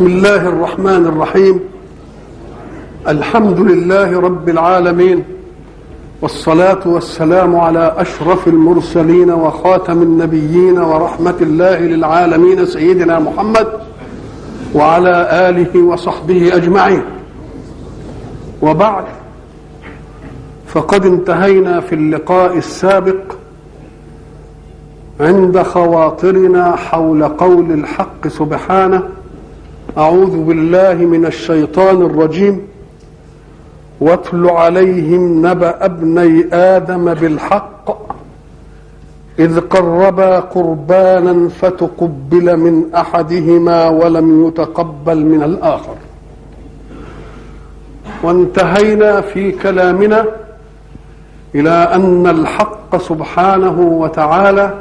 بسم الله الرحمن الرحيم الحمد لله رب العالمين والصلاة والسلام على أشرف المرسلين وخاتم النبيين ورحمة الله للعالمين سيدنا محمد وعلى آله وصحبه أجمعين وبعد فقد انتهينا في اللقاء السابق عند خواطرنا حول قول الحق سبحانه أعوذ بالله من الشيطان الرجيم واتل عليهم نبأ ابني آدم بالحق إذ قربا قربانا فتقبل من أحدهما ولم يتقبل من الآخر وانتهينا في كلامنا إلى أن الحق سبحانه وتعالى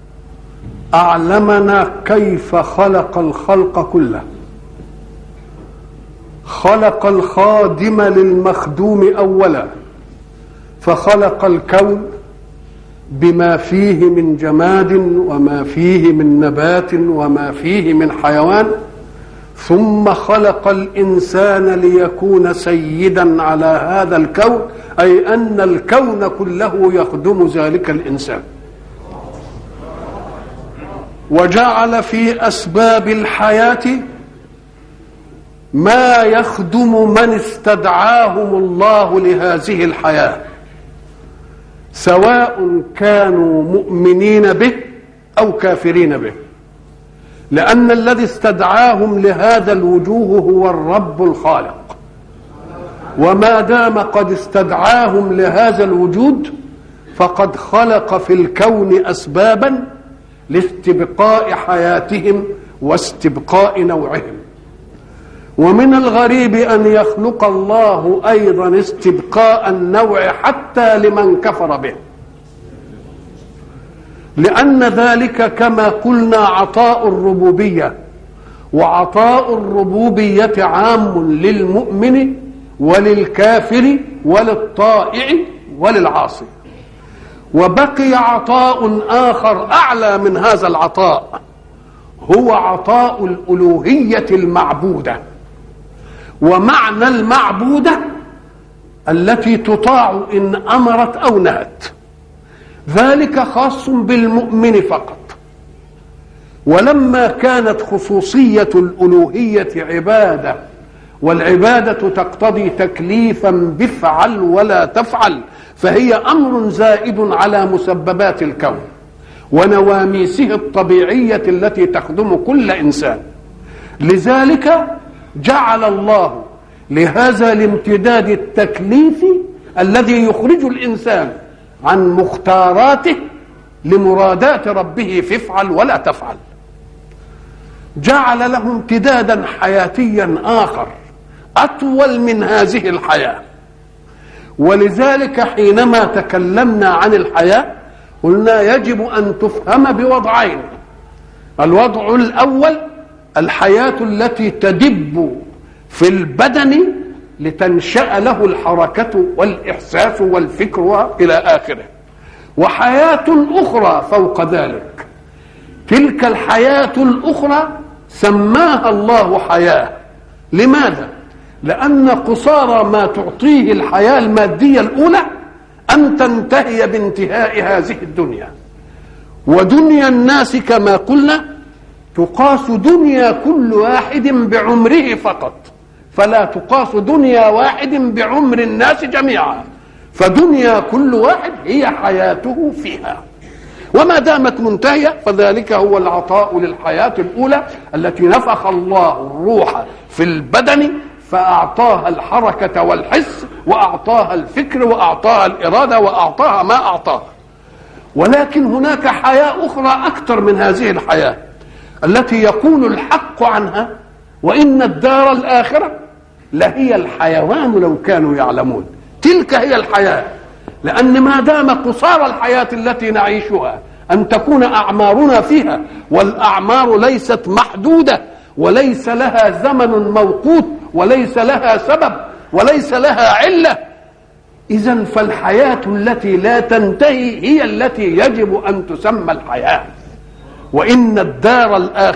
أعلمنا كيف خلق الخلق كله خلق الخادم للمخدوم اولا فخلق الكون بما فيه من جماد وما فيه من نبات وما فيه من حيوان ثم خلق الانسان ليكون سيدا على هذا الكون اي ان الكون كله يخدم ذلك الانسان وجعل في اسباب الحياه ما يخدم من استدعاهم الله لهذه الحياه سواء كانوا مؤمنين به او كافرين به لان الذي استدعاهم لهذا الوجوه هو الرب الخالق وما دام قد استدعاهم لهذا الوجود فقد خلق في الكون اسبابا لاستبقاء حياتهم واستبقاء نوعهم ومن الغريب ان يخلق الله ايضا استبقاء النوع حتى لمن كفر به لان ذلك كما قلنا عطاء الربوبيه وعطاء الربوبيه عام للمؤمن وللكافر وللطائع وللعاصي وبقي عطاء اخر اعلى من هذا العطاء هو عطاء الالوهيه المعبوده ومعنى المعبودة التي تطاع إن أمرت أو نهت ذلك خاص بالمؤمن فقط ولما كانت خصوصية الألوهية عبادة والعبادة تقتضي تكليفا بفعل ولا تفعل فهي أمر زائد على مسببات الكون ونواميسه الطبيعية التي تخدم كل إنسان لذلك جعل الله لهذا الامتداد التكليفي الذي يخرج الانسان عن مختاراته لمرادات ربه فافعل ولا تفعل جعل له امتدادا حياتيا اخر اطول من هذه الحياه ولذلك حينما تكلمنا عن الحياه قلنا يجب ان تفهم بوضعين الوضع الاول الحياة التي تدب في البدن لتنشأ له الحركة والإحساس والفكر إلى آخره وحياة أخرى فوق ذلك تلك الحياة الأخرى سماها الله حياة لماذا؟ لأن قصارى ما تعطيه الحياة المادية الأولى أن تنتهي بانتهاء هذه الدنيا ودنيا الناس كما قلنا تقاس دنيا كل واحد بعمره فقط فلا تقاس دنيا واحد بعمر الناس جميعا فدنيا كل واحد هي حياته فيها وما دامت منتهيه فذلك هو العطاء للحياه الاولى التي نفخ الله الروح في البدن فاعطاها الحركه والحس واعطاها الفكر واعطاها الاراده واعطاها ما اعطاها ولكن هناك حياه اخرى اكثر من هذه الحياه التي يقول الحق عنها وإن الدار الآخرة لهي الحيوان لو كانوا يعلمون تلك هي الحياة لأن ما دام قصار الحياة التي نعيشها أن تكون أعمارنا فيها والأعمار ليست محدودة وليس لها زمن موقوت وليس لها سبب وليس لها علة إذا فالحياة التي لا تنتهي هي التي يجب أن تسمى الحياة وإن الدار الآخرة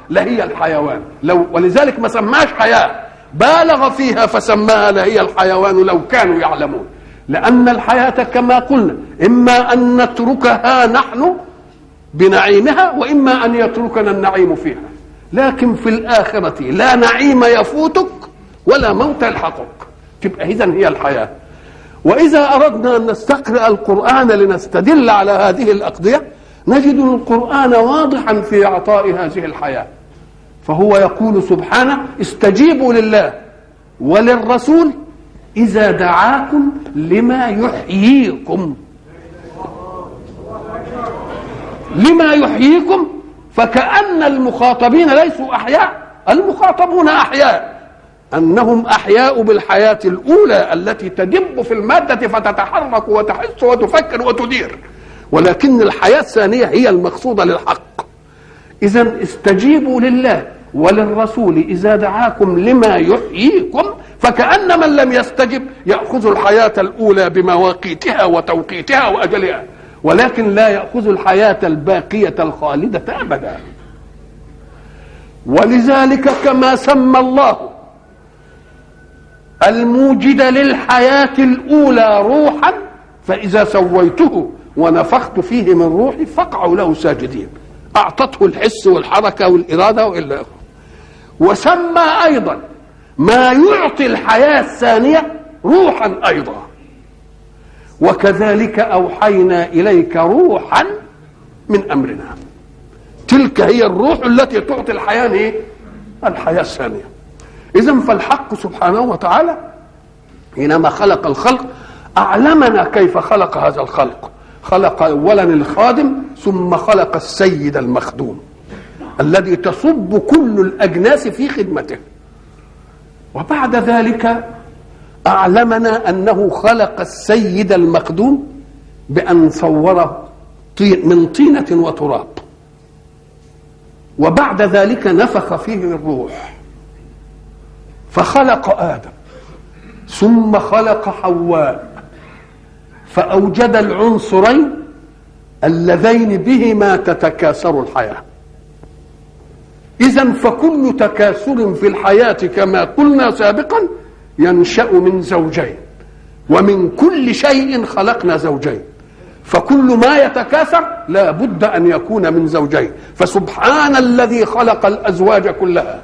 لهي الحيوان لو ولذلك ما سماش حياه بالغ فيها فسماها لهي الحيوان لو كانوا يعلمون لان الحياه كما قلنا اما ان نتركها نحن بنعيمها واما ان يتركنا النعيم فيها لكن في الاخره لا نعيم يفوتك ولا موت يلحقك تبقى اذا هي الحياه واذا اردنا ان نستقرا القران لنستدل على هذه الاقضيه نجد القران واضحا في اعطاء هذه الحياه فهو يقول سبحانه استجيبوا لله وللرسول اذا دعاكم لما يحييكم لما يحييكم فكأن المخاطبين ليسوا أحياء المخاطبون أحياء أنهم أحياء بالحياة الأولى التي تدب في المادة فتتحرك وتحس وتفكر وتدير ولكن الحياة الثانية هي المقصودة للحق إذا استجيبوا لله وللرسول إذا دعاكم لما يحييكم فكأن من لم يستجب يأخذ الحياة الأولى بمواقيتها وتوقيتها وأجلها ولكن لا يأخذ الحياة الباقية الخالدة أبدا ولذلك كما سمى الله الموجد للحياة الأولى روحا فإذا سويته ونفخت فيه من روحي فاقعوا له ساجدين أعطته الحس والحركة والإرادة وإلا آخره وسمى أيضا ما يعطي الحياة الثانية روحا أيضا وكذلك أوحينا إليك روحا من أمرنا تلك هي الروح التي تعطي الحياة إيه؟ الحياة الثانية إذا فالحق سبحانه وتعالى حينما خلق الخلق أعلمنا كيف خلق هذا الخلق خلق أولا الخادم ثم خلق السيد المخدوم الذي تصب كل الأجناس في خدمته وبعد ذلك أعلمنا أنه خلق السيد المخدوم بأن صوره طين من طينة وتراب وبعد ذلك نفخ فيه الروح فخلق آدم ثم خلق حواء فأوجد العنصرين اللذين بهما تتكاثر الحياة إذا فكل تكاثر في الحياة كما قلنا سابقا ينشأ من زوجين ومن كل شيء خلقنا زوجين فكل ما يتكاثر لا بد أن يكون من زوجين فسبحان الذي خلق الأزواج كلها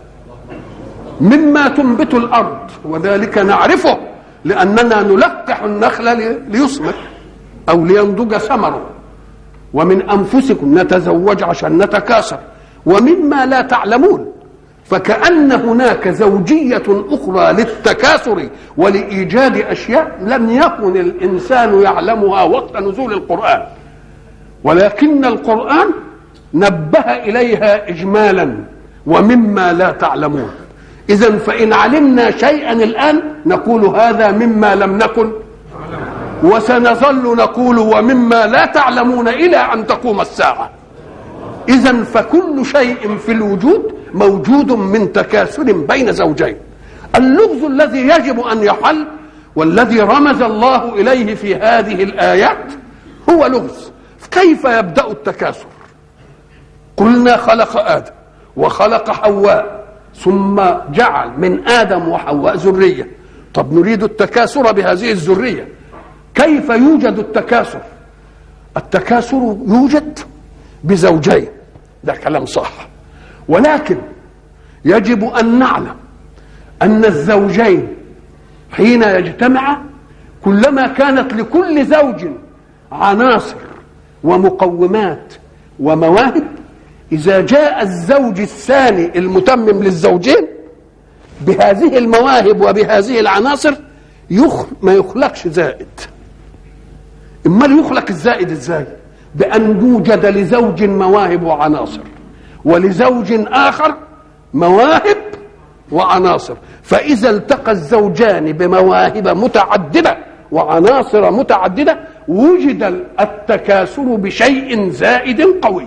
مما تنبت الأرض وذلك نعرفه لأننا نلقح النخل ليصمر أو لينضج ثمره ومن أنفسكم نتزوج عشان نتكاثر ومما لا تعلمون فكأن هناك زوجية أخرى للتكاثر ولإيجاد أشياء لم يكن الإنسان يعلمها وقت نزول القرآن ولكن القرآن نبه إليها إجمالا ومما لا تعلمون إذا فإن علمنا شيئا الآن نقول هذا مما لم نكن وسنظل نقول ومما لا تعلمون إلى أن تقوم الساعة إذا فكل شيء في الوجود موجود من تكاثر بين زوجين اللغز الذي يجب أن يحل والذي رمز الله إليه في هذه الآيات هو لغز كيف يبدأ التكاثر قلنا خلق آدم وخلق حواء ثم جعل من آدم وحواء ذرية طب نريد التكاثر بهذه الذرية كيف يوجد التكاثر التكاثر يوجد بزوجين ده كلام صح ولكن يجب ان نعلم ان الزوجين حين يجتمعا كلما كانت لكل زوج عناصر ومقومات ومواهب اذا جاء الزوج الثاني المتمم للزوجين بهذه المواهب وبهذه العناصر يخ ما يخلقش زائد امال يخلق الزائد ازاي بأن يوجد لزوج مواهب وعناصر ولزوج آخر مواهب وعناصر فإذا التقى الزوجان بمواهب متعددة وعناصر متعددة وجد التكاثر بشيء زائد قوي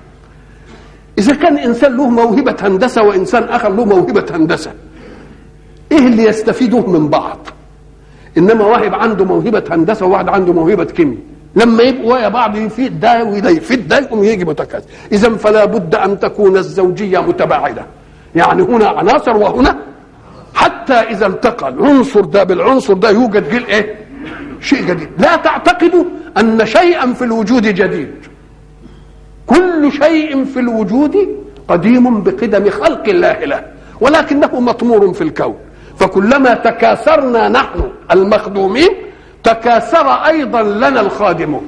إذا كان إنسان له موهبة هندسة وإنسان آخر له موهبة هندسة إيه اللي يستفيدوه من بعض إنما واحد عنده موهبة هندسة وواحد عنده موهبة كيمياء لما يبقوا ويا بعض يفيد ده وده يفيد ده يقوم يجي متكاثر اذا فلا بد ان تكون الزوجيه متباعده يعني هنا عناصر وهنا حتى اذا التقى العنصر ده بالعنصر ده يوجد جيل ايه شيء جديد لا تعتقدوا ان شيئا في الوجود جديد كل شيء في الوجود قديم بقدم خلق الله له ولكنه مطمور في الكون فكلما تكاثرنا نحن المخدومين تكاثر ايضا لنا الخادمون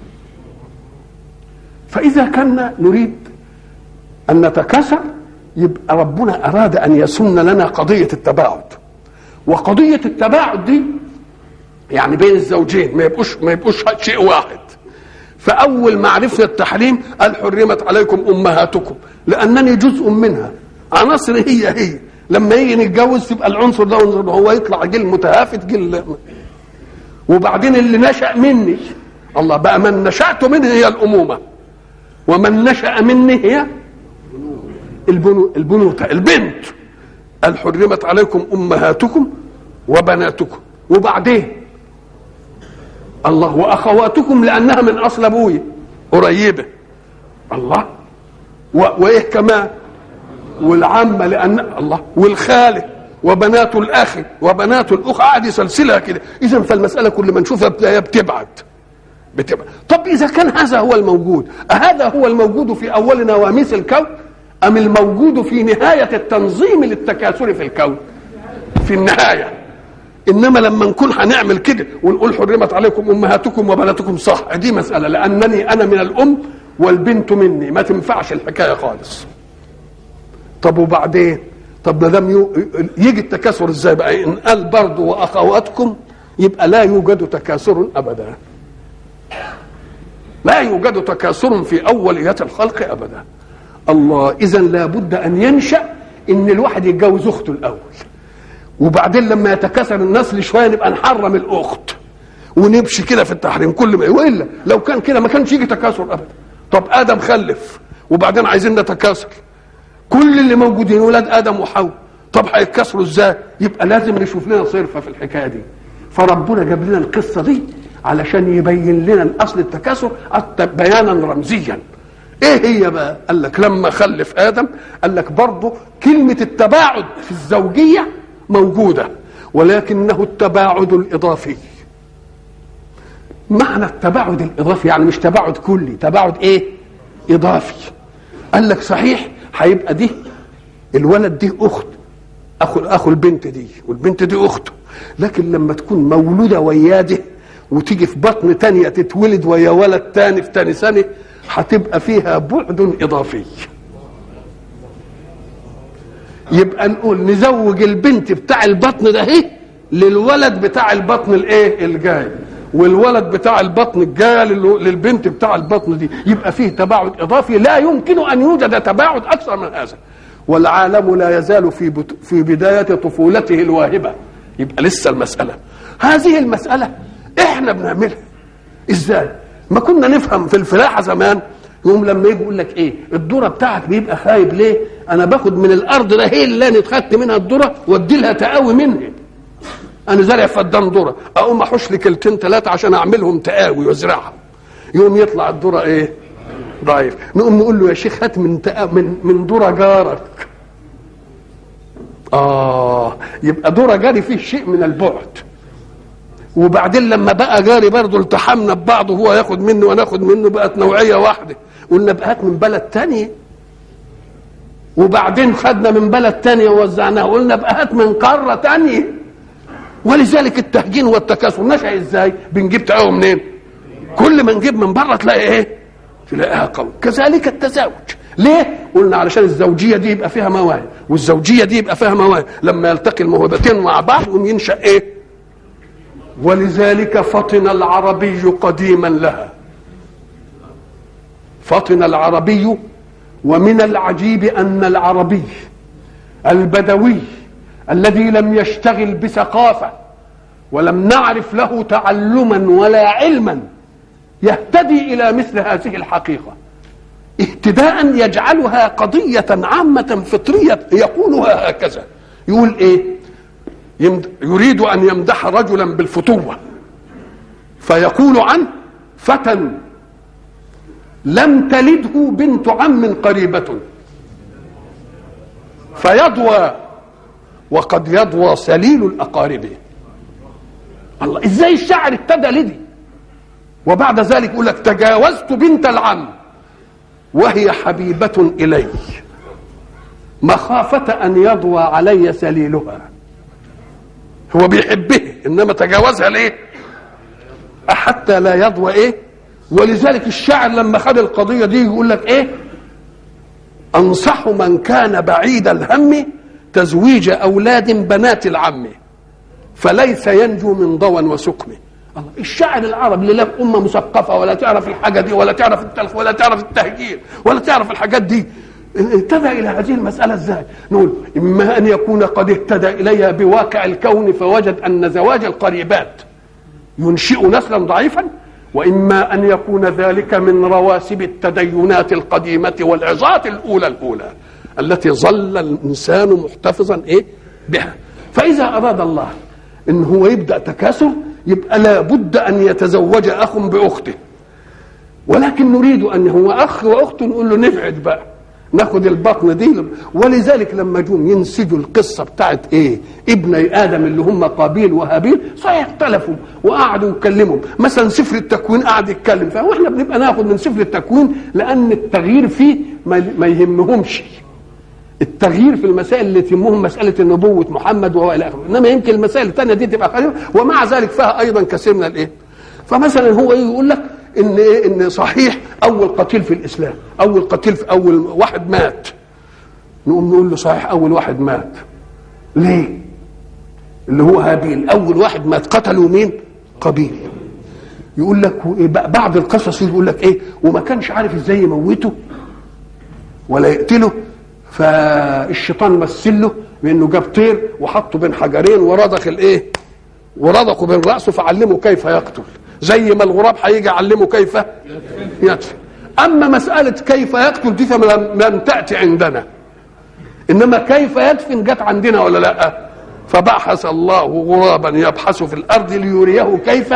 فاذا كنا نريد ان نتكاثر يبقى ربنا اراد ان يسن لنا قضيه التباعد وقضيه التباعد دي يعني بين الزوجين ما يبقوش ما يبقوش شيء واحد فاول ما عرفنا التحريم قال حرمت عليكم امهاتكم لانني جزء منها عناصر هي هي لما يجي نتجوز تبقى العنصر ده هو يطلع جيل متهافت جيل وبعدين اللي نشا مني الله بقى من نشات منه هي الامومه ومن نشا مني هي البنو البنوته البنت قال حرمت عليكم امهاتكم وبناتكم وبعدين الله واخواتكم لانها من اصل ابوي قريبه الله و... وايه كمان والعمه لان الله والخاله وبنات الاخ وبنات الاخ قاعد يسلسلها كده اذا فالمساله كل ما نشوفها هي بتبعد بتبعد طب اذا كان هذا هو الموجود أهذا هو الموجود في اول نواميس الكون ام الموجود في نهايه التنظيم للتكاثر في الكون في النهايه انما لما نكون هنعمل كده ونقول حرمت عليكم امهاتكم وبناتكم صح دي مساله لانني انا من الام والبنت مني ما تنفعش الحكايه خالص طب وبعدين طب ما دام يجي التكاثر ازاي بقى ان قال برضه واخواتكم يبقى لا يوجد تكاثر ابدا لا يوجد تكاثر في اوليات الخلق ابدا الله اذا لابد ان ينشا ان الواحد يتجوز اخته الاول وبعدين لما يتكاثر النسل شويه نبقى نحرم الاخت ونمشي كده في التحريم كل ما والا لو كان كده ما كانش يجي تكاثر ابدا طب ادم خلف وبعدين عايزين نتكاثر كل اللي موجودين ولاد ادم وحواء طب هيتكاثروا ازاي يبقى لازم نشوف لنا صرفه في الحكايه دي فربنا جاب لنا القصه دي علشان يبين لنا الاصل التكاثر بيانا رمزيا ايه هي بقى قال لك لما خلف ادم قال لك برضه كلمه التباعد في الزوجيه موجوده ولكنه التباعد الاضافي معنى التباعد الاضافي يعني مش تباعد كلي تباعد ايه اضافي قال لك صحيح هيبقى دي الولد دي اخت اخو اخو البنت دي والبنت دي اخته لكن لما تكون مولوده وياده وتيجي في بطن تانية تتولد ويا ولد تاني في تاني سنة هتبقى فيها بعد إضافي يبقى نقول نزوج البنت بتاع البطن ده اهي للولد بتاع البطن الايه الجاي والولد بتاع البطن الجاي للبنت بتاع البطن دي يبقى فيه تباعد اضافي لا يمكن ان يوجد تباعد اكثر من هذا والعالم لا يزال في بت... في بدايه طفولته الواهبه يبقى لسه المساله هذه المساله احنا بنعملها ازاي ما كنا نفهم في الفلاحه زمان يقوم لما يجي يقول لك ايه الذره بتاعك بيبقى خايب ليه انا باخد من الارض ده هي اللي انا اتخدت منها الذره وادي لها تقاوي منها انا زارع فدان ذره اقوم احوش لي كلتين ثلاثه عشان اعملهم تقاوي وازرعهم يقوم يطلع الذره ايه ضعيف نقوم نقول له يا شيخ هات من تقا... من من ذره جارك اه يبقى ذره جاري فيه شيء من البعد وبعدين لما بقى جاري برضه التحمنا ببعض وهو ياخد منه وانا اخد منه بقت نوعيه واحده قلنا بقات من بلد تانية وبعدين خدنا من بلد تانية ووزعناها قلنا بقات من قاره تانية ولذلك التهجين والتكاثر نشأ ازاي بنجيب تقاوي منين كل ما نجيب من بره تلاقي ايه تلاقيها قوي كذلك التزاوج ليه قلنا علشان الزوجيه دي يبقى فيها مواهب والزوجيه دي يبقى فيها مواهب لما يلتقي الموهبتين مع بعض يقوم ينشا ايه ولذلك فطن العربي قديما لها فطن العربي ومن العجيب ان العربي البدوي الذي لم يشتغل بثقافه ولم نعرف له تعلما ولا علما يهتدي الى مثل هذه الحقيقه اهتداء يجعلها قضيه عامه فطريه يقولها هكذا يقول ايه يريد ان يمدح رجلا بالفتوه فيقول عنه فتى لم تلده بنت عم قريبة فيضوى وقد يضوى سليل الأقارب الله ازاي الشاعر ابتدى لدي وبعد ذلك يقول لك تجاوزت بنت العم وهي حبيبة إلي مخافة أن يضوى علي سليلها هو بيحبه إنما تجاوزها ليه حتى لا يضوى إيه ولذلك الشاعر لما خد القضية دي يقول لك إيه أنصح من كان بعيد الهم تزويج أولاد بنات العم فليس ينجو من ضوى وسقم الله الشاعر العربي اللي لا أمة مثقفة ولا تعرف الحاجة دي ولا تعرف التلف ولا تعرف التهجير ولا تعرف الحاجات دي اهتدى إلى هذه المسألة ازاي؟ نقول إما أن يكون قد اهتدى إليها بواقع الكون فوجد أن زواج القريبات ينشئ نسلا ضعيفا واما ان يكون ذلك من رواسب التدينات القديمه والعظات الاولى الاولى التي ظل الانسان محتفظا ايه بها فاذا اراد الله ان هو يبدا تكاثر يبقى لابد ان يتزوج اخ باخته ولكن نريد ان هو اخ واخت نقول له نبعد بقى ناخد البطن دي ولذلك لما جم ينسجوا القصه بتاعت ايه ابني ادم اللي هم قابيل وهابيل صحيح اختلفوا وقعدوا يتكلموا مثلا سفر التكوين قعد يتكلم فاحنا بنبقى ناخد من سفر التكوين لان التغيير فيه ما يهمهمش التغيير في المسائل اللي تهمهم مساله نبوه محمد والى اخره انما يمكن المسائل الثانيه دي تبقى قليله ومع ذلك فيها ايضا كثير من الايه فمثلا هو يقول لك ان ايه ان صحيح اول قتيل في الاسلام اول قتيل في اول واحد مات نقوم نقول له صحيح اول واحد مات ليه اللي هو هابيل اول واحد مات قتلوا مين قبيل يقول لك بعض القصص يقول لك ايه وما كانش عارف ازاي يموته ولا يقتله فالشيطان مثل له بانه جاب طير وحطه بين حجرين ورضخ الايه ورضخه بين راسه فعلمه كيف يقتل زي ما الغراب هيجي يعلمه كيف يدفن اما مساله كيف يقتل دي لم تاتي عندنا انما كيف يدفن جت عندنا ولا لا فبحث الله غرابا يبحث في الارض ليريه كيف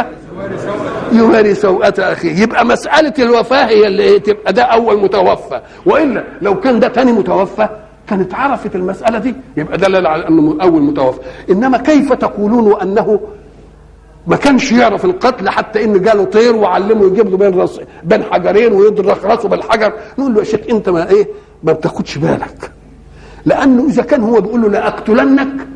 يواري سوءة أخيه يبقى مسألة الوفاة هي اللي تبقى ده أول متوفى وإلا لو كان ده تاني متوفى كانت عرفت المسألة دي يبقى دلل على أنه أول متوفى إنما كيف تقولون أنه ما كانش يعرف القتل حتى ان جاله طير وعلمه يجيب له بين رص بين حجرين ويضرخ راسه بالحجر نقول له يا شيخ انت ما ايه ما بتاخدش بالك لانه اذا كان هو بيقول له لاقتلنك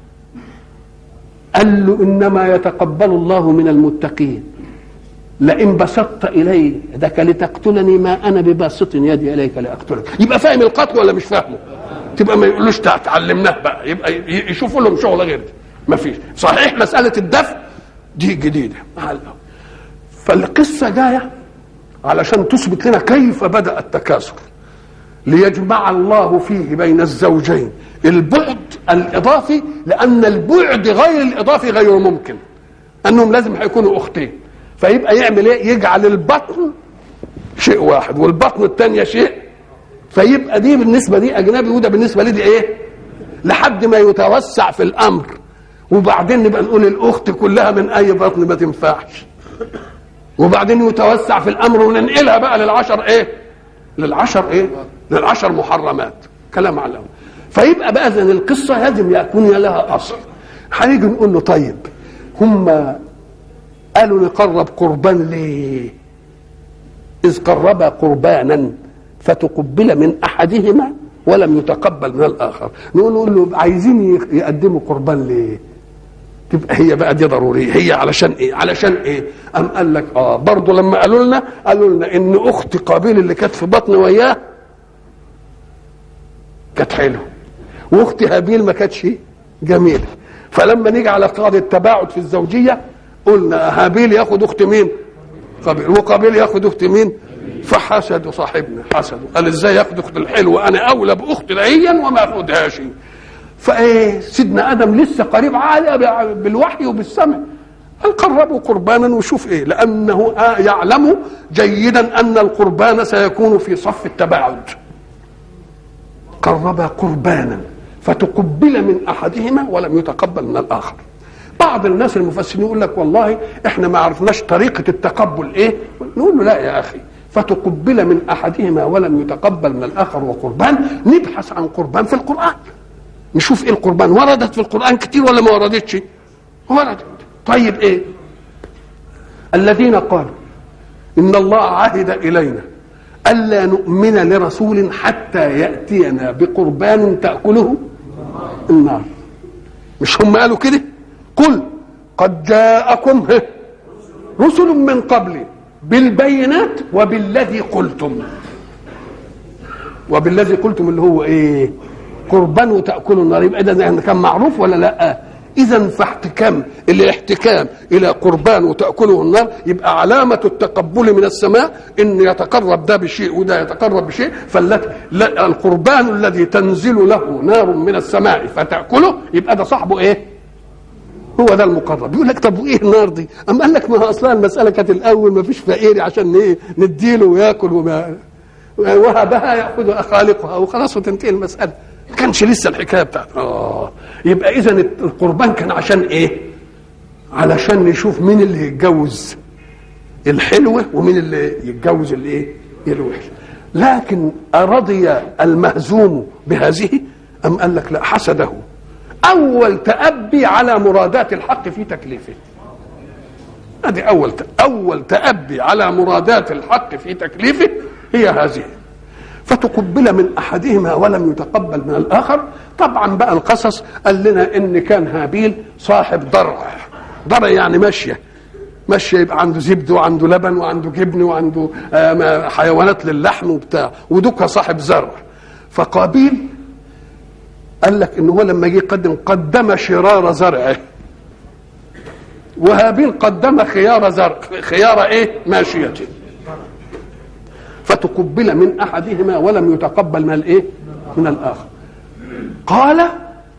قال له انما يتقبل الله من المتقين لئن بسطت الي يدك لتقتلني ما انا بباسط يدي اليك لاقتلك يبقى فاهم القتل ولا مش فاهمه تبقى ما يقولوش تعلمناه بقى يبقى يشوفوا لهم شغل غير ده ما فيش صحيح مساله الدفع دي جديده فالقصه جايه علشان تثبت لنا كيف بدا التكاثر ليجمع الله فيه بين الزوجين البعد الاضافي لان البعد غير الاضافي غير ممكن انهم لازم هيكونوا اختين فيبقى يعمل ايه يجعل البطن شيء واحد والبطن الثانيه شيء فيبقى دي بالنسبه دي اجنبي وده بالنسبه لي دي ايه لحد ما يتوسع في الامر وبعدين نبقى نقول الاخت كلها من اي بطن ما تنفعش وبعدين يتوسع في الامر وننقلها بقى للعشر ايه للعشر ايه للعشر محرمات كلام على الأول. فيبقى بقى اذا القصه لازم يكون لها اصل هنيجي نقول له طيب هم قالوا نقرب قربان ليه اذ قربا قربانا فتقبل من احدهما ولم يتقبل من الاخر نقول له عايزين يقدموا قربان ليه تبقى هي بقى دي ضروريه هي علشان ايه علشان ايه ام قال لك اه برضه لما قالوا لنا قالوا لنا ان اخت قابيل اللي كانت في بطن وياه كانت حلوه واخت هابيل ما كانتش جميله فلما نيجي على قاعده التباعد في الزوجيه قلنا هابيل ياخد اخت مين قابيل وقابيل ياخد اخت مين فحسدوا صاحبنا حسدوا قال ازاي ياخد اخت الحلوه انا اولى باخت لهيا وما اخدهاش فايه سيدنا ادم لسه قريب عالي بالوحي وبالسمع قال قربوا قربانا وشوف ايه لانه يعلم جيدا ان القربان سيكون في صف التباعد قربا قربانا فتقبل من احدهما ولم يتقبل من الاخر بعض الناس المفسرين يقول لك والله احنا ما عرفناش طريقه التقبل ايه نقول له لا يا اخي فتقبل من احدهما ولم يتقبل من الاخر وقربان نبحث عن قربان في القران نشوف ايه القربان وردت في القران كتير ولا ما وردتش وردت طيب ايه الذين قالوا ان الله عهد الينا الا نؤمن لرسول حتى ياتينا بقربان تاكله النار مش هم قالوا كده قل قد جاءكم رسل من قبلي بالبينات وبالذي قلتم وبالذي قلتم اللي هو ايه قربان وتاكلوا النار يبقى ده كان معروف ولا لا اذا فاحتكام الاحتكام الى قربان وتاكله النار يبقى علامه التقبل من السماء ان يتقرب ده بشيء وده يتقرب بشيء فالتي القربان الذي تنزل له نار من السماء فتاكله يبقى ده صاحبه ايه هو ده المقرب يقول لك طب وايه النار دي اما قال لك ما هو اصلا المساله كانت الاول ما فيش فقير عشان ايه نديله وياكل وما وهبها ياخذ خالقها وخلاص وتنتهي المساله ما كانش لسه الحكايه بتاعته اه يبقى اذا القربان كان عشان ايه علشان نشوف مين اللي يتجوز الحلوه ومين اللي يتجوز الايه الوحش لكن ارضي المهزوم بهذه ام قال لك لا حسده اول تأبي على مرادات الحق في تكليفه هذه اول اول تأبي على مرادات الحق في تكليفه هي هذه فتقبل من احدهما ولم يتقبل من الاخر طبعا بقى القصص قال لنا ان كان هابيل صاحب ضرع ضرع يعني ماشيه ماشيه يبقى عنده زبد وعنده لبن وعنده جبن وعنده حيوانات للحم وبتاع ودوكا صاحب زرع فقابيل قال لك ان هو لما جه يقدم قدم شرار زرعه وهابيل قدم خيار زرع خيار ايه ماشيته فتقبل من احدهما ولم يتقبل من الايه من الاخر قال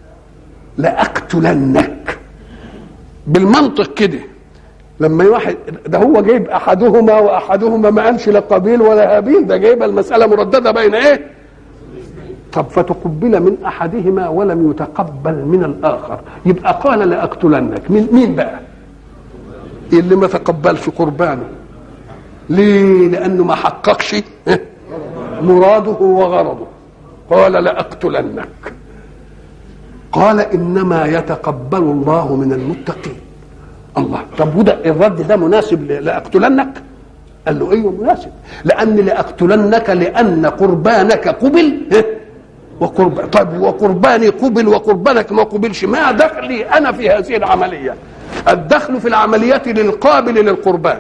لاقتلنك بالمنطق كده لما واحد ده هو جايب احدهما واحدهما ما قالش لا قابيل ولا هابيل ده جايب المساله مردده بين ايه طب فتقبل من احدهما ولم يتقبل من الاخر يبقى قال لاقتلنك من مين بقى اللي ما تقبلش قربانه ليه لانه ما حققش مراده وغرضه قال لاقتلنك قال انما يتقبل الله من المتقين الله طب وده الرد ده مناسب لاقتلنك قال له ايوه مناسب لان لاقتلنك لان قربانك قبل وقرب طيب وقرباني قبل وقربانك ما قبلش ما دخلي انا في هذه العمليه الدخل في العمليه للقابل للقربان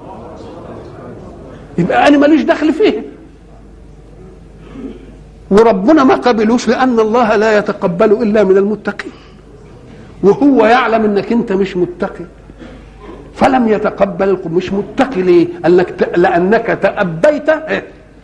يبقى انا ماليش دخل فيه وربنا ما قبلوش لان الله لا يتقبل الا من المتقين وهو يعلم انك انت مش متقي فلم يتقبل مش متقي ليه؟ قال لك لانك تأبيت إيه؟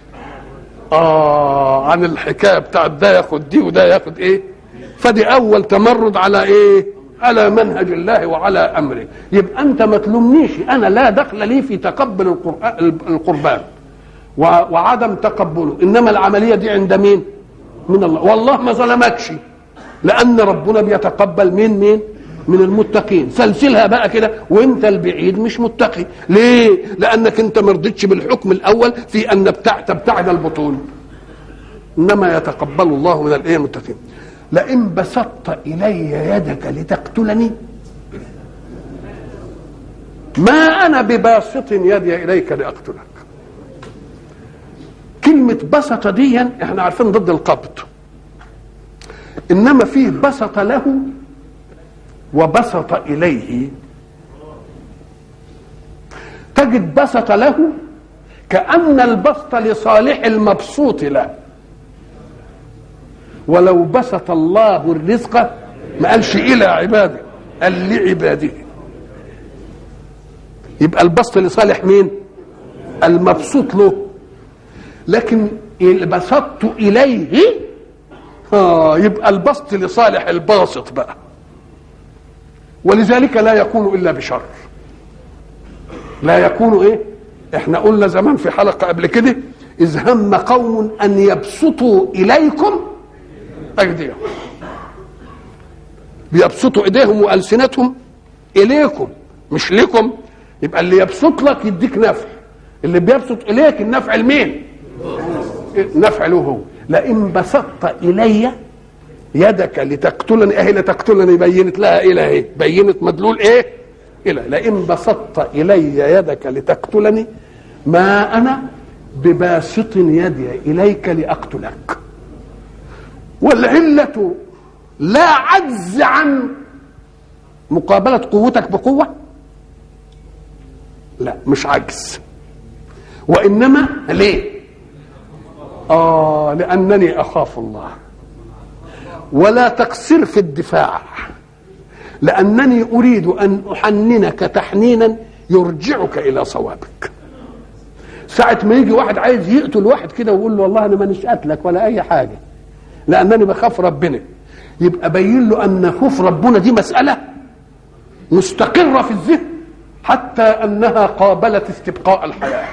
اه عن الحكايه بتاعت ده ياخد دي وده ياخد ايه؟ فدي اول تمرد على ايه؟ على منهج الله وعلى امره يبقى انت ما تلومنيش انا لا دخل لي في تقبل القربان وعدم تقبله انما العمليه دي عند مين من الله والله ما ظلمكش لان ربنا بيتقبل مين مين من المتقين سلسلها بقى كده وانت البعيد مش متقي ليه لانك انت ما رضيتش بالحكم الاول في ان تبتعد البطون انما يتقبل الله من الايه المتقين لئن بسطت الي يدك لتقتلني ما انا بباسط يدي اليك لاقتلك كلمة بسط دي احنا عارفين ضد القبض انما فيه بسط له وبسط اليه تجد بسط له كأن البسط لصالح المبسوط له ولو بسط الله الرزق ما قالش الى عباده قال لعباده يبقى البسط لصالح مين المبسوط له لكن بسطت اليه اه يبقى البسط لصالح الباسط بقى ولذلك لا يكون الا بشر لا يكون ايه احنا قلنا زمان في حلقه قبل كده اذ هم قوم ان يبسطوا اليكم ايديهم بيبسطوا ايديهم والسنتهم اليكم مش لكم يبقى اللي يبسط لك يديك نفع اللي بيبسط اليك النفع لمين نفع له هو لئن بسطت الي يدك لتقتلني اهي لتقتلني بينت لها الى ايه بينت مدلول ايه الى لئن بسطت الي يدك لتقتلني ما انا بباسط يدي اليك لاقتلك والعله لا عجز عن مقابله قوتك بقوه لا مش عجز وانما ليه اه لانني اخاف الله ولا تقصر في الدفاع لانني اريد ان احننك تحنينا يرجعك الى صوابك ساعة ما يجي واحد عايز يقتل واحد كده ويقول له والله انا مانيش قاتلك ولا اي حاجة لانني بخاف ربنا يبقى بين له ان خوف ربنا دي مسألة مستقرة في الذهن حتى انها قابلت استبقاء الحياة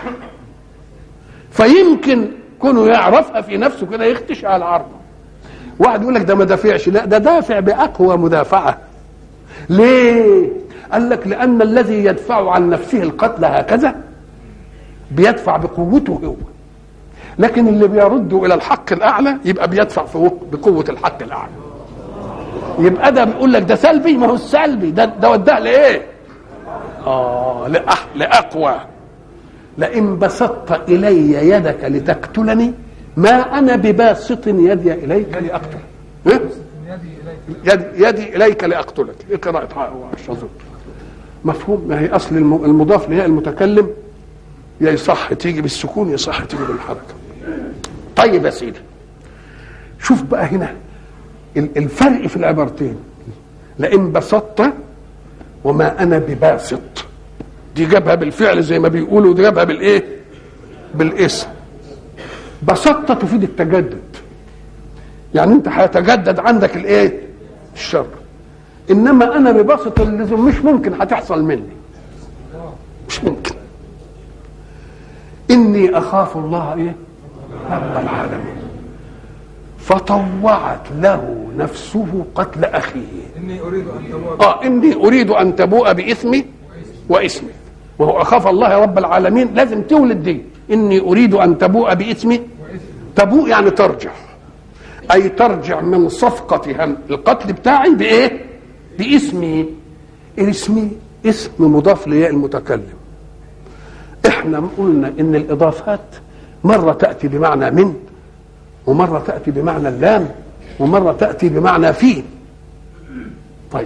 فيمكن كونه يعرفها في نفسه كده يختش على عرضه واحد يقول لك ده ما دافعش لا ده دافع باقوى مدافعه ليه قال لك لان الذي يدفع عن نفسه القتل هكذا بيدفع بقوته هو لكن اللي بيرد الى الحق الاعلى يبقى بيدفع في بقوه الحق الاعلى يبقى ده بيقول لك ده سلبي ما هو السلبي ده ده وداه لايه اه لأح لاقوى لئن بسطت الي يدك لتقتلني ما انا بباسط يدي اليك لاقتلك إيه؟ يدي, يدي اليك لاقتلك ايه قراءه الشذوذ مفهوم ما هي اصل المضاف لهي المتكلم يا يصح تيجي بالسكون يصح تيجي بالحركه طيب يا سيدي شوف بقى هنا الفرق في العبارتين لئن بسطت وما انا بباسط دي جابها بالفعل زي ما بيقولوا ودي جابها بالايه بالاسم بسطت تفيد التجدد يعني انت هيتجدد عندك الايه الشر انما انا ببسط اللي مش ممكن هتحصل مني مش ممكن اني اخاف الله ايه رب العالمين فطوعت له نفسه قتل اخيه اني اريد ان تبوء اه اني اريد ان تبوء باثمي واسمي وهو اخاف الله رب العالمين لازم تولد دي اني اريد ان تبوء باثمي تبوء يعني ترجع اي ترجع من صفقه هم القتل بتاعي بايه باسمي اسمي اسم مضاف لياء المتكلم احنا قلنا ان الاضافات مره تاتي بمعنى من ومره تاتي بمعنى اللام ومره تاتي بمعنى في طيب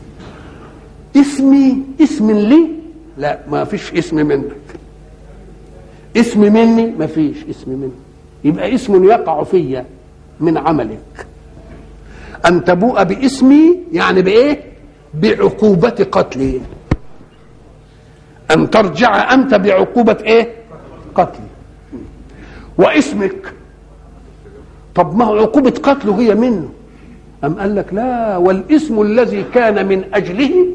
اسمي اسم لي لا ما فيش اسم منك اسم مني ما فيش اسم مني يبقى اسم يقع في من عملك ان تبوء باسمي يعني بايه بعقوبه قتلي ان ترجع انت بعقوبه ايه قتلي واسمك طب ما هو عقوبه قتله هي منه أم قال لك لا والاسم الذي كان من أجله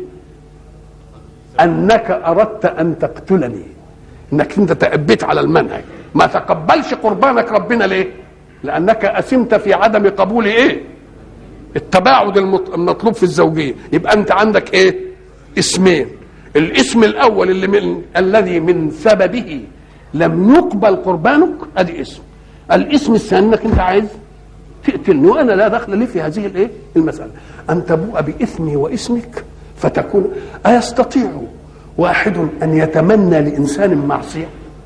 أنك أردت أن تقتلني أنك أنت تأبيت على المنهج ما تقبلش قربانك ربنا ليه لأنك أسمت في عدم قبول إيه التباعد المط- المطلوب في الزوجية يبقى أنت عندك إيه اسمين الاسم الأول اللي من الذي من سببه لم يقبل قربانك ادي اسم الاسم الثاني انك انت عايز تقتلني وانا لا دخل لي في هذه الايه المساله ان تبوء باثمي واسمك فتكون ايستطيع واحد ان يتمنى لانسان معصيه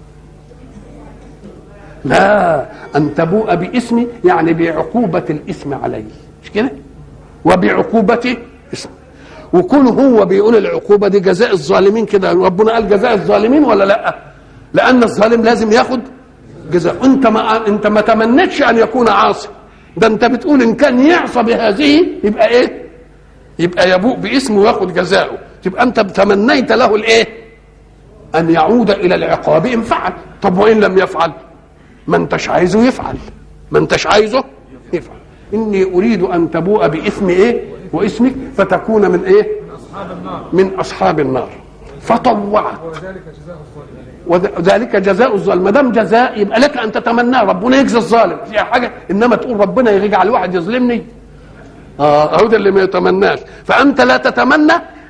لا ان تبوء باسمي يعني بعقوبه الاثم علي مش كده وبعقوبه اسم وكون هو بيقول العقوبه دي جزاء الظالمين كده ربنا قال جزاء الظالمين ولا لا لان الظالم لازم ياخد جزاء انت ما انت ما تمنيتش ان يكون عاصي ده انت بتقول ان كان يعصى بهذه يبقى ايه يبقى يبوء باسمه وياخد جزاؤه تبقى انت تمنيت له الايه ان يعود الى العقاب ان فعل طب وان لم يفعل ما انتش عايزه يفعل ما انتش عايزه يفعل اني اريد ان تبوء باثم ايه واسمك فتكون من ايه اصحاب النار من اصحاب النار فطوعت وذلك جزاء الظالمين وذلك جزاء الظالم ما دام جزاء يبقى لك ان تتمناه ربنا يجزي الظالم فيها حاجه انما تقول ربنا يجعل واحد يظلمني اه اهو ده اللي ما يتمناش فانت لا تتمنى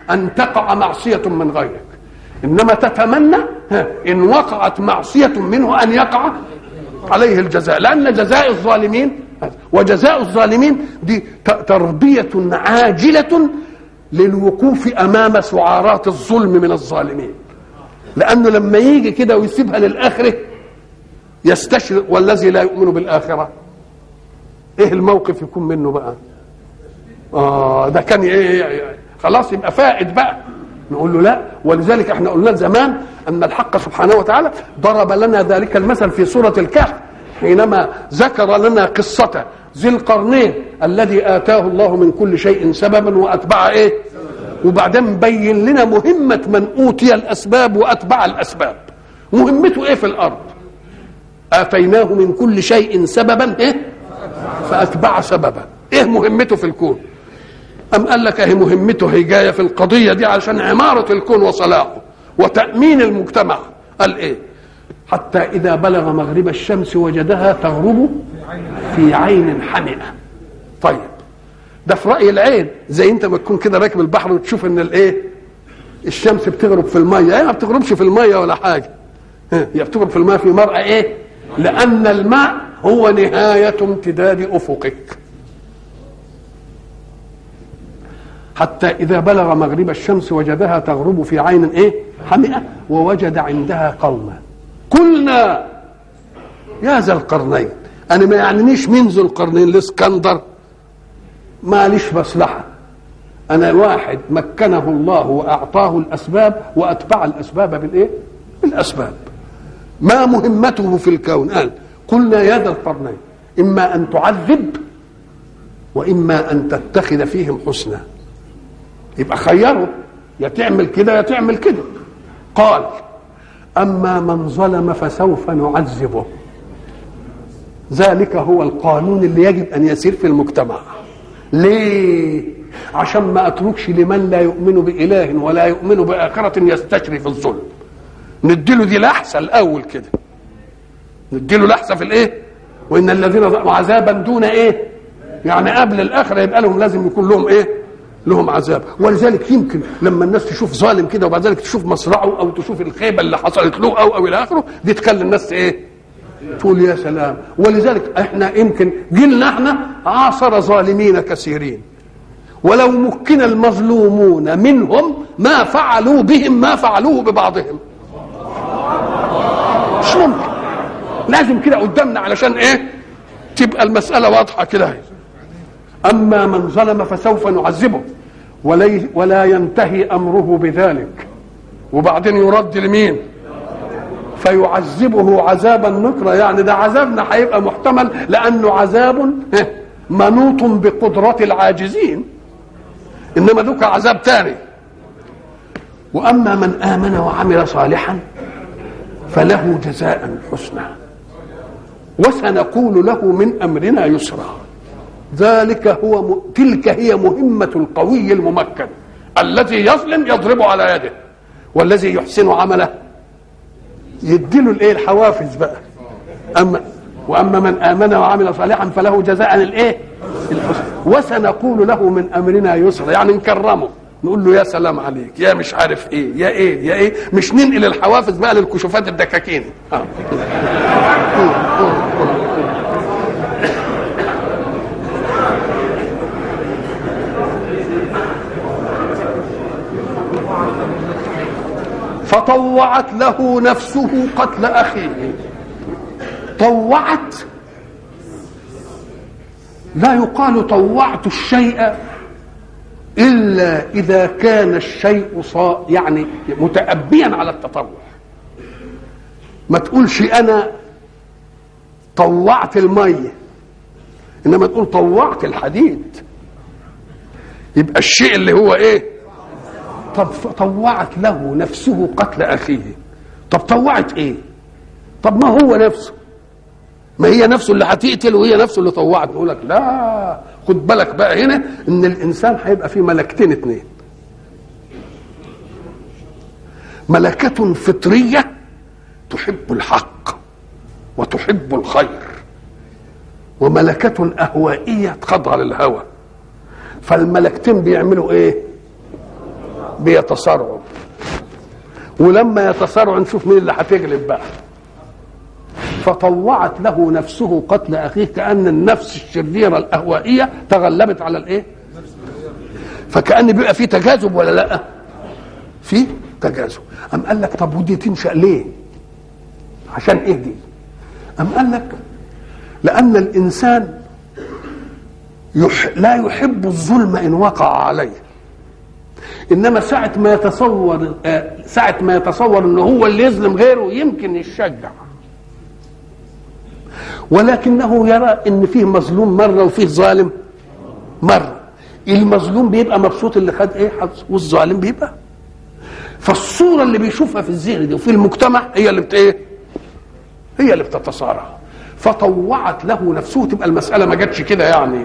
ان تقع معصيه من غيرك انما تتمنى ها، ان وقعت معصيه منه ان يقع عليه الجزاء لان جزاء الظالمين وجزاء الظالمين دي ت- تربيه عاجله للوقوف امام سعارات الظلم من الظالمين لانه لما يجي كده ويسيبها للاخره يستشرق والذي لا يؤمن بالاخره ايه الموقف يكون منه بقى اه ده كان ايه خلاص يبقى فائد بقى نقول له لا ولذلك احنا قلنا زمان ان الحق سبحانه وتعالى ضرب لنا ذلك المثل في سوره الكهف حينما ذكر لنا قصه ذي القرنين الذي اتاه الله من كل شيء سببا واتبع ايه وبعدين بين لنا مهمه من اوتي الاسباب واتبع الاسباب مهمته ايه في الارض اتيناه من كل شيء سببا ايه فاتبع سببا ايه مهمته في الكون أم قال لك أهي مهمته هي جاية في القضية دي علشان عمارة الكون وصلاحه وتأمين المجتمع قال إيه حتى إذا بلغ مغرب الشمس وجدها تغرب في عين حمئة طيب ده في رأي العين زي أنت ما تكون كده راكب البحر وتشوف إن الإيه الشمس بتغرب في المية هي ما بتغربش في المية ولا حاجة ها، هي بتغرب في المية في مرأى إيه لأن الماء هو نهاية امتداد أفقك حتى إذا بلغ مغرب الشمس وجدها تغرب في عين إيه حمئة ووجد عندها قوما قلنا يا ذا القرنين أنا ما يعنينيش من ذو القرنين الإسكندر ماليش مصلحة أنا واحد مكنه الله وأعطاه الأسباب وأتبع الأسباب بالإيه؟ بالأسباب ما مهمته في الكون قال قلنا يا ذا القرنين إما أن تعذب وإما أن تتخذ فيهم حسنا يبقى خيره يا تعمل كده يا تعمل كده قال اما من ظلم فسوف نعذبه ذلك هو القانون اللي يجب ان يسير في المجتمع ليه عشان ما اتركش لمن لا يؤمن باله ولا يؤمن باخره يستشري في الظلم نديله دي لحسه الاول كده نديله لحسه في الايه وان الذين ظلموا عذابا دون ايه يعني قبل الاخره يبقى لهم لازم يكون لهم ايه لهم عذاب ولذلك يمكن لما الناس تشوف ظالم كده وبعد ذلك تشوف مصرعه او تشوف الخيبه اللي حصلت له او او الى اخره دي تخلي الناس ايه تقول يا سلام ولذلك احنا يمكن جيلنا احنا عاصر ظالمين كثيرين ولو مكن المظلومون منهم ما فعلوا بهم ما فعلوه ببعضهم مش ممكن لازم كده قدامنا علشان ايه تبقى المسألة واضحة كده اهي. أما من ظلم فسوف نعذبه ولي ولا ينتهي أمره بذلك وبعدين يرد لمين فيعذبه عذابا نكرا يعني ده عذابنا هيبقى محتمل لأنه عذاب ها، منوط بقدرة العاجزين إنما ذوك عذاب تاني وأما من آمن وعمل صالحا فله جزاء حسنى وسنقول له من أمرنا يسرا ذلك هو م... تلك هي مهمة القوي الممكن الذي يظلم يضرب على يده والذي يحسن عمله يديله الايه الحوافز بقى اما واما من امن وعمل صالحا فله جزاء الايه الحسن وسنقول له من امرنا يسرا يعني نكرمه نقول له يا سلام عليك يا مش عارف ايه يا ايه يا ايه مش ننقل الحوافز بقى للكشوفات الدكاكين آه. فطوعت له نفسه قتل اخيه طوعت لا يقال طوعت الشيء الا اذا كان الشيء صا يعني متأبيا على التطوع ما تقولش انا طوعت الميه انما تقول طوعت الحديد يبقى الشيء اللي هو ايه طب طوعت له نفسه قتل اخيه طب طوعت ايه طب ما هو نفسه ما هي نفسه اللي هتقتل وهي نفسه اللي طوعت نقول لك لا خد بالك بقى هنا ان الانسان هيبقى فيه ملكتين اتنين ملكة فطرية تحب الحق وتحب الخير وملكة أهوائية تخضع للهوى فالملكتين بيعملوا ايه بيتصارعوا ولما يتصارعوا نشوف مين اللي هتغلب بقى فطوعت له نفسه قتل اخيه كان النفس الشريره الاهوائيه تغلبت على الايه فكان بيبقى في تجاذب ولا لا في تجاذب ام قال لك طب ودي تنشا ليه عشان ايه دي ام قال لك لان الانسان يح لا يحب الظلم ان وقع عليه انما ساعه ما يتصور آه، ساعه ما يتصور ان هو اللي يظلم غيره يمكن يشجع ولكنه يرى ان فيه مظلوم مره وفيه ظالم مره المظلوم بيبقى مبسوط اللي خد ايه حظ والظالم بيبقى فالصوره اللي بيشوفها في الذهن دي وفي المجتمع هي اللي بت ايه هي اللي بتتصارع فطوعت له نفسه تبقى المساله ما جاتش كده يعني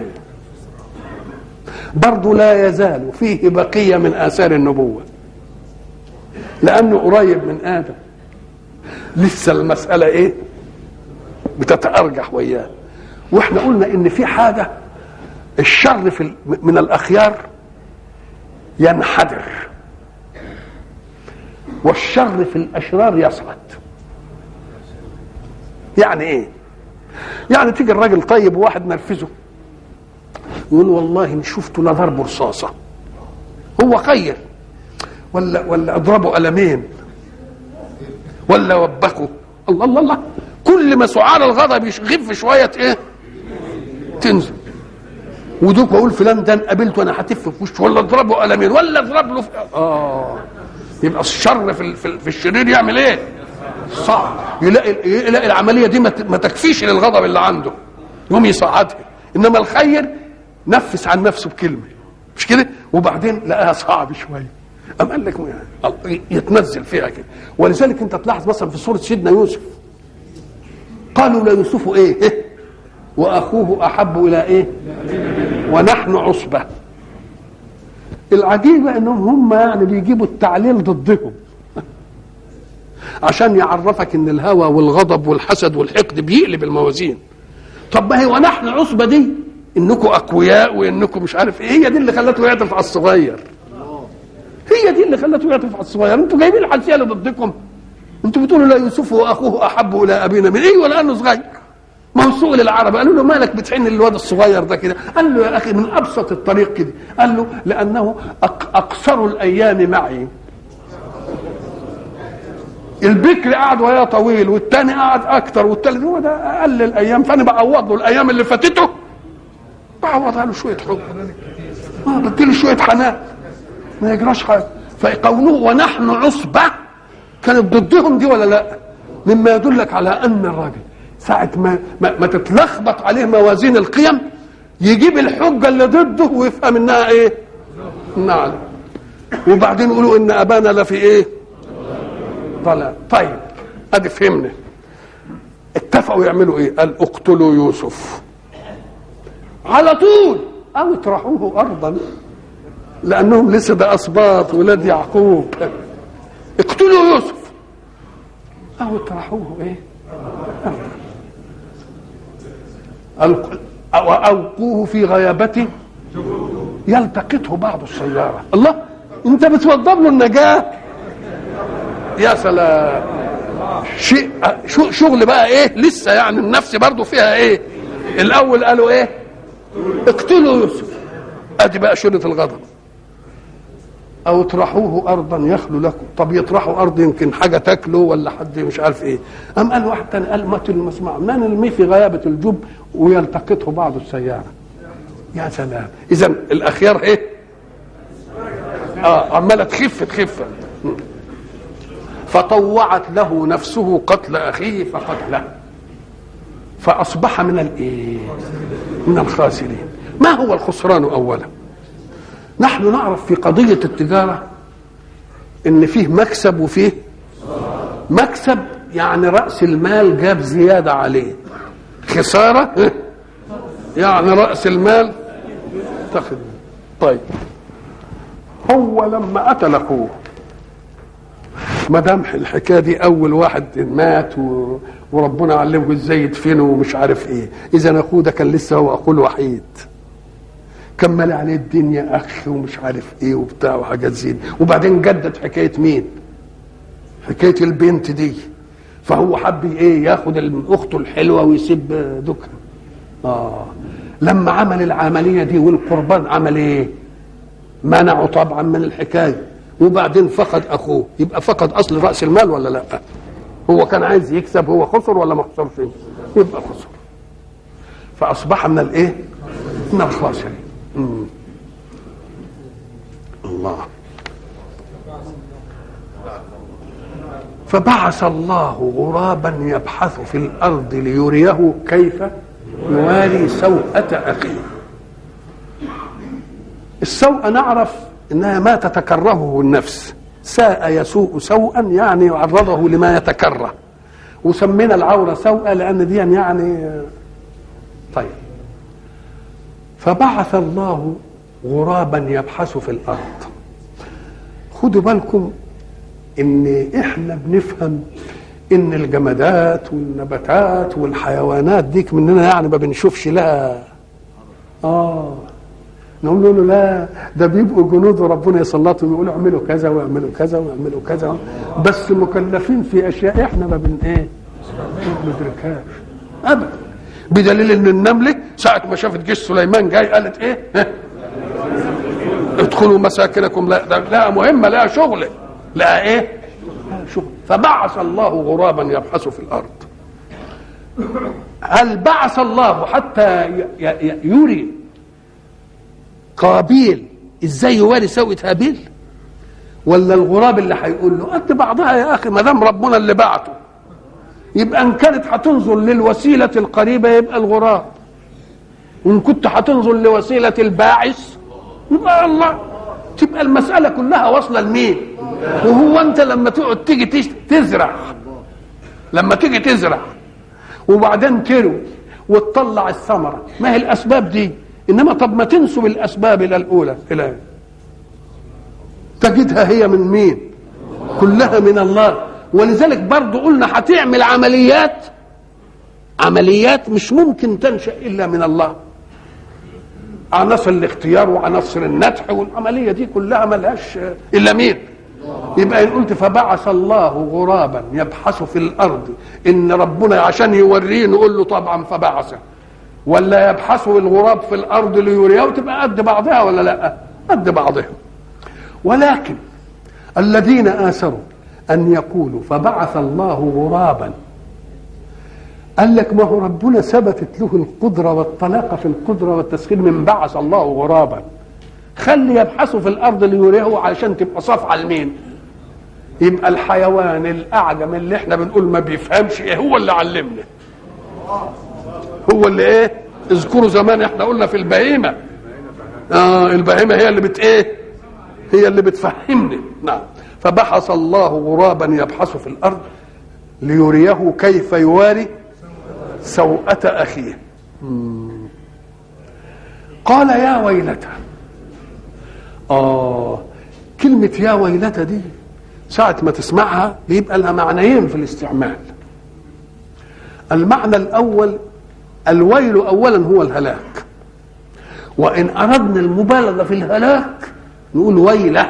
برضه لا يزال فيه بقيه من اثار النبوه لانه قريب من ادم لسه المساله ايه بتتارجح وياه واحنا قلنا ان في حاجه الشر في ال- من الاخيار ينحدر والشر في الاشرار يصعد يعني ايه يعني تيجي الراجل طيب وواحد نرفزه يقول والله ان شفته لضربه رصاصه هو خير ولا ولا اضربه قلمين ولا وبخه الله الله الله كل ما سعال الغضب يخف شويه ايه تنزل ودوك بقول فلان ده أنا قابلته انا هتف في وشه ولا اضربه قلمين ولا اضرب له في اه يبقى الشر في ال- في, ال- في الشرير يعمل ايه؟ صعب يلاقي يلاقي العمليه دي ما ت- ما تكفيش للغضب اللي عنده يقوم يصعدها انما الخير نفس عن نفسه بكلمه مش كده؟ وبعدين لقاها صعب شويه أم قال لك يعني يتنزل فيها كده ولذلك انت تلاحظ مثلا في سوره سيدنا يوسف قالوا ليوسف ايه, إيه؟ واخوه احب الى ايه ونحن عصبه العجيبه انهم هم يعني بيجيبوا التعليل ضدهم عشان يعرفك ان الهوى والغضب والحسد والحقد بيقلب الموازين طب ما هي ونحن عصبه دي انكم اقوياء وانكم مش عارف ايه هي دي اللي خلته يعطف على الصغير هي دي اللي خلته يعطف على الصغير انتوا جايبين الحسيه اللي ضدكم انتوا بتقولوا لا يوسف واخوه احب الى ابينا من ايه ولا انه صغير ما هو سوء للعرب قالوا له مالك بتحن للواد الصغير ده كده قال له يا اخي من ابسط الطريق كده قال له لانه أق اقصر الايام معي البكر قعد وياه طويل والتاني قعد اكتر والتالت هو ده اقل الايام فانا بعوض له الايام اللي فاتته بعوضها له شويه حب ما بديله شويه حنان ما يجراش حاجه فقوله ونحن عصبه كانت ضدهم دي ولا لا مما يدلك على ان الراجل ساعة ما, ما, ما تتلخبط عليه موازين القيم يجيب الحجة اللي ضده ويفهم انها ايه نعم وبعدين يقولوا ان ابانا لفي ايه ضلال طيب ادي فهمنا اتفقوا يعملوا ايه قال اقتلوا يوسف على طول او اطرحوه ارضا لانهم لسه ده اسباط ولاد يعقوب اقتلوا يوسف او اطرحوه ايه أرضا أو أوقوه في غيابته يلتقطه بعض السيارة الله أنت بتوضب له النجاة يا سلام شيء شو- شغل بقى ايه لسه يعني النفس برضو فيها ايه الاول قالوا ايه اقتلوا يوسف ادي بقى شرة الغضب او اطرحوه ارضا يخلو لكم طب يطرحوا ارض يمكن حاجه تاكله ولا حد مش عارف ايه ام قال واحد تاني قال مات المسمع ما نرميه في غيابه الجب ويلتقطه بعض السياره يا سلام اذا الاخيار ايه اه عماله تخف تخف فطوعت له نفسه قتل اخيه فقتله فاصبح من الايه من الخاسرين ما هو الخسران اولا نحن نعرف في قضية التجارة إن فيه مكسب وفيه مكسب يعني رأس المال جاب زيادة عليه خسارة يعني رأس المال تاخد طيب هو لما قتل أخوه ما دام الحكايه دي اول واحد مات و... وربنا علمه ازاي يدفنه ومش عارف ايه اذا اخوه ده كان لسه هو اخوه الوحيد كمل عليه الدنيا اخ ومش عارف ايه وبتاع وحاجات زي دي وبعدين جدد حكايه مين حكايه البنت دي فهو حب ايه ياخد ال- اخته الحلوه ويسيب دكها اه لما عمل العمليه دي والقربان عمل ايه منعه طبعا من الحكايه وبعدين فقد اخوه يبقى فقد اصل راس المال ولا لا هو كان عايز يكسب هو خسر ولا ما خسرش يبقى خسر فاصبح من الايه من الخاسرين مم. الله فبعث الله غرابا يبحث في الارض ليريه كيف يواري سوءة اخيه السوء نعرف انها ما تتكرهه النفس ساء يسوء سوءا يعني يعرضه لما يتكره وسمينا العوره سوء لان دي يعني طيب فبعث الله غرابا يبحث في الارض خدوا بالكم ان احنا بنفهم ان الجمادات والنباتات والحيوانات ديك مننا يعني ما بنشوفش لها اه نقول له لا ده بيبقوا جنود وربنا يسلطهم يقولوا اعملوا كذا واعملوا كذا واعملوا كذا بس مكلفين في اشياء احنا ما بن ايه ما بندركهاش ابدا بدليل ان النمله ساعه ما شافت جيش سليمان جاي قالت ايه ها؟ ادخلوا مساكنكم لا ده لا مهمه لا شغل لا ايه لا شغل فبعث الله غرابا يبحث في الارض هل بعث الله حتى ي- ي- يري قابيل ازاي يواري سوءة هابيل ولا الغراب اللي هيقول له قد بعضها يا اخي ما دام ربنا اللي بعته يبقى ان كانت هتنظر للوسيله القريبه يبقى الغراب وان كنت هتنظر لوسيله الباعث يبقى الله تبقى المساله كلها واصله لمين وهو انت لما تقعد تيجي تش- تزرع لما تيجي تزرع وبعدين تروي وتطلع الثمره ما هي الاسباب دي انما طب ما تنسب الاسباب الى الاولى الى تجدها هي من مين كلها من الله ولذلك برضو قلنا هتعمل عمليات عمليات مش ممكن تنشا الا من الله عناصر الاختيار وعناصر النتح والعمليه دي كلها ملهاش الا مين يبقى ان قلت فبعث الله غرابا يبحث في الارض ان ربنا عشان يوريه نقول له طبعا فبعثه ولا يبحث الغراب في الارض ليريه وتبقى قد بعضها ولا لا قد بعضها ولكن الذين آثروا أن يقولوا فبعث الله غرابا قال لك ما هو ربنا ثبتت له القدرة والطلاقة في القدرة والتسخير من بعث الله غرابا خلي يبحثوا في الأرض ليريه علشان تبقى صفعة لمين يبقى الحيوان الأعجم اللي احنا بنقول ما بيفهمش ايه هو اللي علمنا هو اللي ايه اذكروا زمان احنا قلنا في البهيمة اه البهيمة هي اللي بت ايه هي اللي بتفهمني نعم فبحث الله غرابا يبحث في الارض ليريه كيف يواري سوءة اخيه مم. قال يا ويلتى اه كلمة يا ويلتى دي ساعة ما تسمعها بيبقى لها معنيين في الاستعمال المعنى الأول الويل أولا هو الهلاك وإن أردنا المبالغة في الهلاك نقول ويله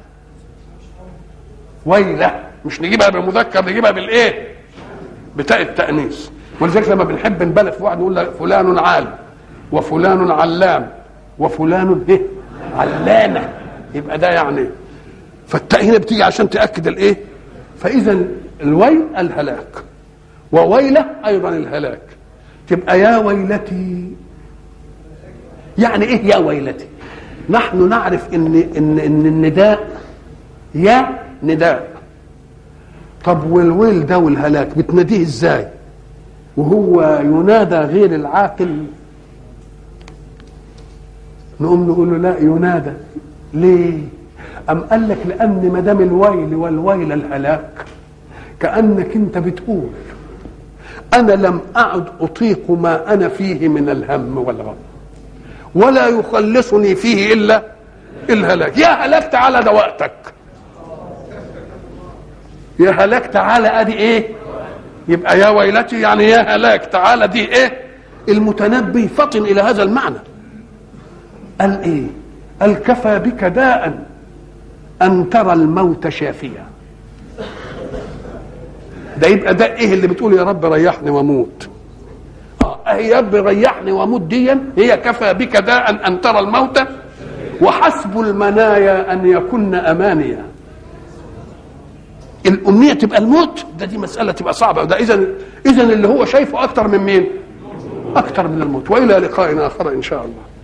ويله مش نجيبها بالمذكر نجيبها بالايه بتاء التانيث ولذلك لما بنحب نبالغ في واحد نقول له فلان عالم وفلان علام وفلان ايه علامه يبقى ده يعني فالتاء هنا بتيجي عشان تاكد الايه فاذا الويل الهلاك وويله ايضا الهلاك تبقى يا ويلتي يعني ايه يا ويلتي نحن نعرف ان ان ان النداء يا نداء طب والويل ده والهلاك بتناديه ازاي وهو ينادى غير العاقل نقوم نقول له لا ينادى ليه أم قال لك لأن ما دام الويل والويل الهلاك كأنك أنت بتقول أنا لم أعد أطيق ما أنا فيه من الهم والغم ولا يخلصني فيه الا الهلاك يا هلاك تعالى ده وقتك يا هلاك تعالى ادي ايه يبقى يا ويلتي يعني يا هلاك تعالى دي ايه المتنبي فطن الى هذا المعنى قال ايه قال كفى بك داء ان ترى الموت شافيا ده يبقى ده ايه اللي بتقول يا رب ريحني واموت اه يا رب ريحني واموت ديا هي كفى بك داء ان ترى الموت وحسب المنايا ان يكن امانيا الامنيه تبقى الموت ده دي مساله تبقى صعبه ده اذا اذا اللي هو شايفه اكتر من مين اكتر من الموت والى لقاء اخر ان شاء الله